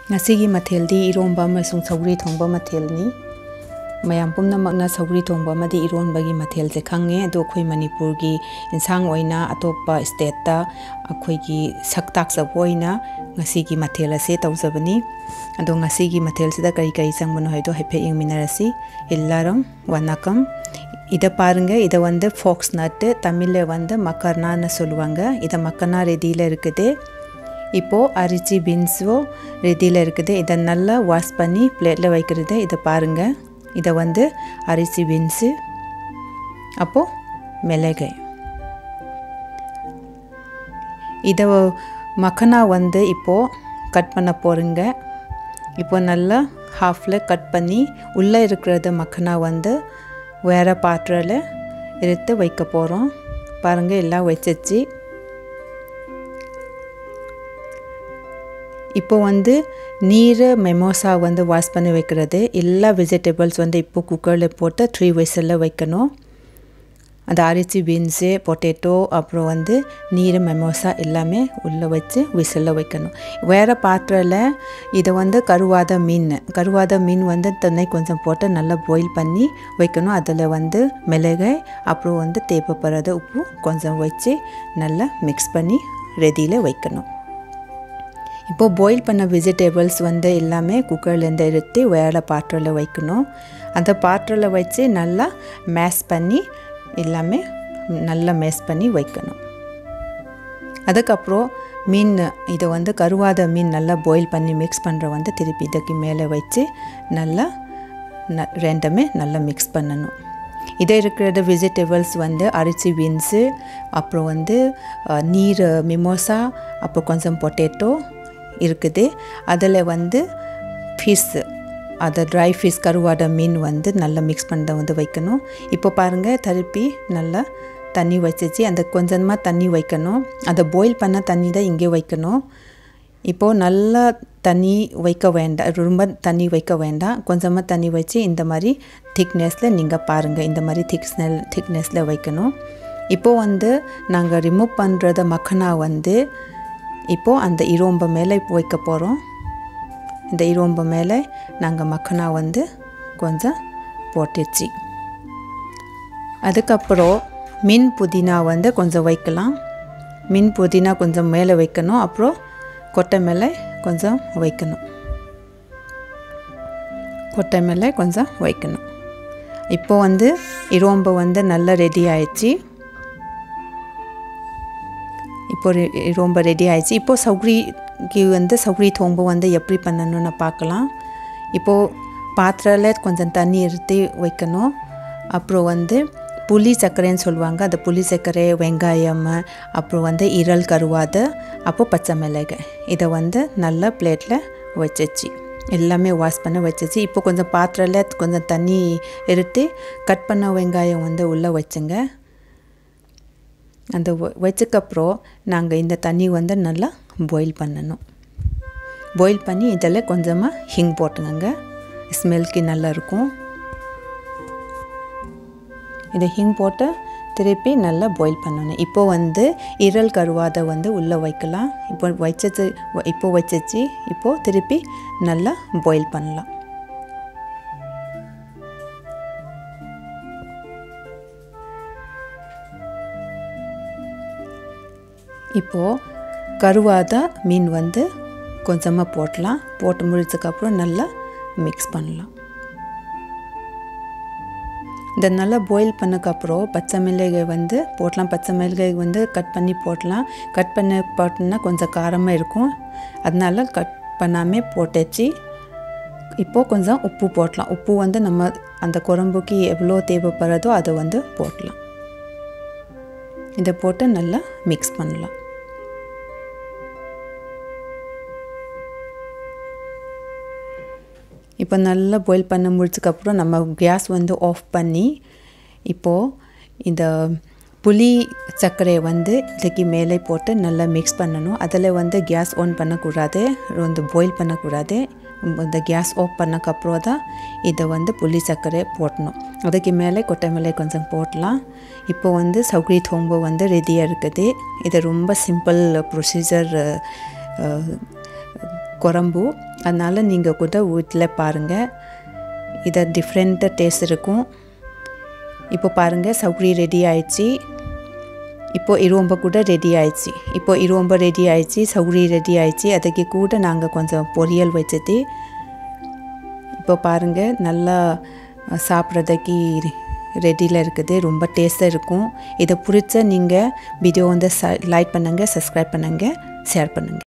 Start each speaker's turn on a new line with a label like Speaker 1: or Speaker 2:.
Speaker 1: ꯉꯁꯤꯒꯤ ꯃꯊꯦꯜꯗꯤ ꯏꯔꯣꯝꯕ ꯑꯃꯁꯨꯡ ꯁꯧꯒ꯭ꯔꯤ ꯊꯣꯡꯕ ꯃꯊꯦꯜꯅꯤ ꯃꯌꯥꯝ ꯄꯨꯝꯅꯃꯛꯅ ꯁꯧꯒ꯭ꯔꯤ ꯊꯣꯡꯕ ꯑꯃꯗꯤ ꯏꯔꯣꯟꯕꯒꯤ ꯃꯊꯦꯜꯁꯦ ꯈꯪꯉꯦ ꯑꯗꯣ ꯑꯩꯈꯣꯏ ꯃꯅꯤꯄꯨꯔꯒꯤ ꯏꯟꯁꯥꯡ ꯑꯣꯏꯅ ꯑꯇꯣꯞꯄ ꯁ꯭ꯇꯦꯠꯇ ꯑꯩꯈꯣꯏꯒꯤ ꯁꯛ ꯇꯥꯛꯆꯕ ꯑꯣꯏꯅ ꯉꯁꯤꯒꯤ ꯃꯊꯦꯜ ꯑꯁꯦ ꯇꯧꯖꯕꯅꯤ ꯑꯗꯣ ꯉꯁꯤꯒꯤ ꯃꯊꯦꯜꯁꯤꯗ ꯀꯔꯤ ꯀꯔꯤ ꯆꯪꯕꯅோ ꯍꯥꯏꯗꯣ ꯍꯥꯏꯐꯦꯠ ꯌꯦꯡꯃꯤꯟꯅꯔꯁꯤ எல்லாரும் வணக்கம் இதை பாருங்க இதை வந்து ஃபோக்ஸ் நட்டு தமிழில் வந்து மக்கர்னான்னு சொல்லுவாங்க இதை மக்கனா ரெடியில் இருக்குது இப்போது அரிசி பீன்ஸோ ரெடியில் இருக்குது இதை நல்லா வாஷ் பண்ணி பிளேட்டில் வைக்கிறது இதை பாருங்கள் இதை வந்து அரிசி பீன்ஸு அப்போது மிளகாய் இதை மக்கனா வந்து இப்போது கட் பண்ண போகிறீங்க இப்போ நல்லா ஹாஃபில் கட் பண்ணி உள்ளே இருக்கிறது மக்கனா வந்து வேறு பாத்திரில் எடுத்து வைக்க போகிறோம் பாருங்கள் எல்லாம் வச்சிச்சு இப்போ வந்து நீர் மெமோசா வந்து வாஷ் பண்ணி வைக்கிறது எல்லா வெஜிடபிள்ஸ் வந்து இப்போ குக்கரில் போட்டு த்ரீ விசிலில் வைக்கணும் அந்த அரிசி பீன்ஸு பொட்டேட்டோ அப்புறம் வந்து நீர் மெமோசா எல்லாமே உள்ளே வச்சு விசிலில் வைக்கணும் வேறு பாத்திரில் இதை வந்து கருவாத மீன் கருவாத மீன் வந்து தண்ணி கொஞ்சம் போட்டு நல்லா பாயில் பண்ணி வைக்கணும் அதில் வந்து மிளகாய் அப்புறம் வந்து தேவைப்படுறது உப்பு கொஞ்சம் வச்சு நல்லா மிக்ஸ் பண்ணி ரெடியில் வைக்கணும் இப்போது பாயில் பண்ண வெஜிடபிள்ஸ் வந்து எல்லாமே குக்கர்லேருந்து எடுத்து வேறு பாத்திரில் வைக்கணும் அந்த பாத்திரில் வச்சு நல்லா மேஷ் பண்ணி எல்லாமே நல்லா மேஷ் பண்ணி வைக்கணும் அதுக்கப்புறம் மீன் இதை வந்து கருவாத மீன் நல்லா பாயில் பண்ணி மிக்ஸ் பண்ணுற வந்து திருப்பி இதுக்கு மேலே வச்சு நல்லா ந ரெண்டுமே நல்லா மிக்ஸ் பண்ணணும் இதை இருக்கிற வெஜிடபிள்ஸ் வந்து அரிசி பீன்ஸு அப்புறம் வந்து நீர் மிமோசா அப்புறம் கொஞ்சம் பொட்டேட்டோ இருக்குது அதில் வந்து ஃபிஷ்ஷு அதை ட்ரை ஃபிஷ் கருவாடை மீன் வந்து நல்லா மிக்ஸ் பண்ண வந்து வைக்கணும் இப்போ பாருங்கள் திருப்பி நல்லா தண்ணி வச்சிச்சு அந்த கொஞ்சமாக தண்ணி வைக்கணும் அதை பாயில் பண்ண தண்ணி தான் இங்கே வைக்கணும் இப்போது நல்லா தண்ணி வைக்க வேண்டாம் ரொம்ப தண்ணி வைக்க வேண்டாம் கொஞ்சமாக தண்ணி வச்சு இந்த மாதிரி திக்னஸில் நீங்கள் பாருங்கள் இந்த மாதிரி திக்ஸ்னல் திக்னஸில் வைக்கணும் இப்போது வந்து நாங்கள் ரிமூவ் பண்ணுறத மக்கனா வந்து இப்போது அந்த இரோம்பை மேலே வைக்க போகிறோம் இந்த இரோம்பு மேலே நாங்கள் மக்கனா வந்து கொஞ்சம் போட்டுச்சு அதுக்கப்புறம் மின் புதினா வந்து கொஞ்சம் வைக்கலாம் மின் புதினா கொஞ்சம் மேலே வைக்கணும் அப்புறம் கொட்டை மேலே கொஞ்சம் வைக்கணும் கொட்டை மேலே கொஞ்சம் வைக்கணும் இப்போ வந்து இரோம்பு வந்து நல்லா ரெடி ஆயிடுச்சு இப்போ ரொம்ப ரெடி ஆயிடுச்சு இப்போது சௌக்ரிக்கு வந்து சௌக்ரி தோம்பு வந்து எப்படி பண்ணணும்னு பார்க்கலாம் இப்போது பாத்திரில் கொஞ்சம் தண்ணி எடுத்து வைக்கணும் அப்புறம் வந்து புளி சர்க்கரைன்னு சொல்லுவாங்க அந்த புளி சர்க்கரை வெங்காயம் அப்புறம் வந்து இரல் கருவாத அப்போ பச்சை மிளகாய் இதை வந்து நல்லா பிளேட்டில் வச்சிச்சு எல்லாமே வாஷ் பண்ண வச்சிச்சு இப்போ கொஞ்சம் பாத்திரில் கொஞ்சம் தண்ணி எடுத்து கட் பண்ண வெங்காயம் வந்து உள்ளே வச்சுங்க அந்த வச்சக்கப்புறம் நாங்கள் இந்த தண்ணி வந்து நல்லா பாயில் பண்ணணும் பாயில் பண்ணி இதில் கொஞ்சமாக ஹிங் போட்டுங்க ஸ்மெல்க்கு நல்லா இருக்கும் இதை ஹிங் போட்டு திருப்பி நல்லா பாயில் பண்ணணும் இப்போ வந்து இரல் கருவாதை வந்து உள்ளே வைக்கலாம் இப்போ வச்சது இப்போ வச்சிச்சு இப்போது திருப்பி நல்லா பாயில் பண்ணலாம் இப்போது கருவாத மீன் வந்து கொஞ்சமாக போடலாம் போட்டு முடிச்சதுக்கப்புறம் நல்லா மிக்ஸ் பண்ணலாம் இந்த நல்லா பாயில் பண்ணக்கப்புறம் பச்சை மிளகாய் வந்து போடலாம் பச்சை மிளகாய் வந்து கட் பண்ணி போடலாம் கட் பண்ணி போட்டோம்னா கொஞ்சம் காரமாக இருக்கும் அதனால கட் பண்ணாமல் போட்டுச்சு இப்போது கொஞ்சம் உப்பு போடலாம் உப்பு வந்து நம்ம அந்த குழம்புக்கு எவ்வளோ தேவைப்படுறதோ அதை வந்து போடலாம் இதை போட்டு நல்லா மிக்ஸ் பண்ணலாம் இப்போ நல்லா பாயில் பண்ண முடிச்சதுக்கப்புறம் நம்ம கேஸ் வந்து ஆஃப் பண்ணி இப்போது இந்த புளி சர்க்கரையை வந்து இதுக்கு மேலே போட்டு நல்லா மிக்ஸ் பண்ணணும் அதில் வந்து கேஸ் ஆன் பண்ணக்கூடாது வந்து பாயில் பண்ணக்கூடாது இந்த கேஸ் ஆஃப் பண்ணக்கப்புறம் தான் இதை வந்து புளி சர்க்கரை போடணும் அதுக்கு மேலே கொத்தமல்லி கொஞ்சம் போடலாம் இப்போ வந்து சௌகரி தோம்பு வந்து ரெடியாக இருக்குது இது ரொம்ப சிம்பிள் ப்ரொசீஜர் குழம்பு அதனால் நீங்கள் கூட வீட்டில் பாருங்கள் இதை டிஃப்ரெண்ட்டாக டேஸ்ட் இருக்கும் இப்போ பாருங்கள் சவுரி ரெடி ஆயிடுச்சு இப்போ இருவம்ப கூட ரெடி ஆயிடுச்சு இப்போ இருவம்ப ரெடி ஆயிடுச்சு சவுரி ரெடி ஆயிடுச்சு அதுக்கு கூட நாங்கள் கொஞ்சம் பொரியல் வச்சது இப்போ பாருங்கள் நல்லா சாப்பிட்றதுக்கு ரெடியில் இருக்குது ரொம்ப டேஸ்ட்டாக இருக்கும் இதை பிடிச்ச நீங்கள் வீடியோ வந்து ச லைக் பண்ணுங்கள் சப்ஸ்கிரைப் பண்ணுங்கள் ஷேர் பண்ணுங்கள்